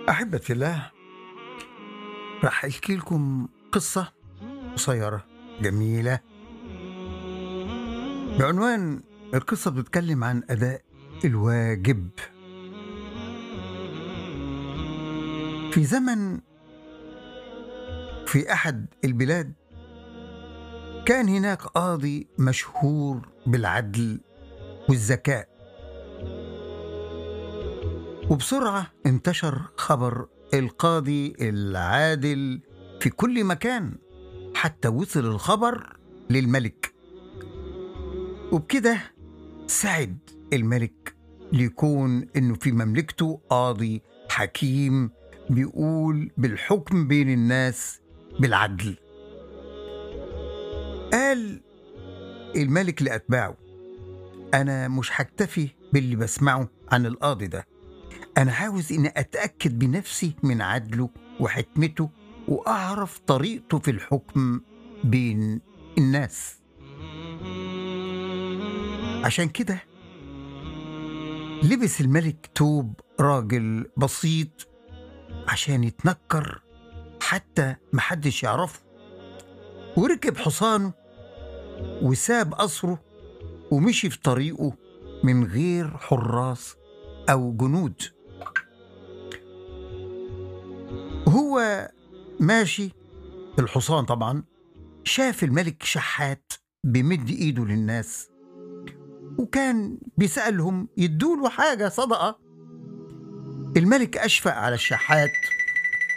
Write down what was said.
أحبتي الله راح أحكي لكم قصة قصيرة جميلة بعنوان القصة بتتكلم عن أداء الواجب في زمن في أحد البلاد كان هناك قاضي مشهور بالعدل والذكاء وبسرعة انتشر خبر القاضي العادل في كل مكان حتى وصل الخبر للملك وبكده سعد الملك ليكون انه في مملكته قاضي حكيم بيقول بالحكم بين الناس بالعدل قال الملك لأتباعه أنا مش هكتفي باللي بسمعه عن القاضي ده أنا عاوز إني أتأكد بنفسي من عدله وحكمته وأعرف طريقته في الحكم بين الناس عشان كده لبس الملك توب راجل بسيط عشان يتنكر حتى محدش يعرفه وركب حصانه وساب قصره ومشي في طريقه من غير حراس أو جنود وهو ماشي الحصان طبعا شاف الملك شحات بمد ايده للناس وكان بيسألهم يدوله حاجة صدقة الملك أشفق على الشحات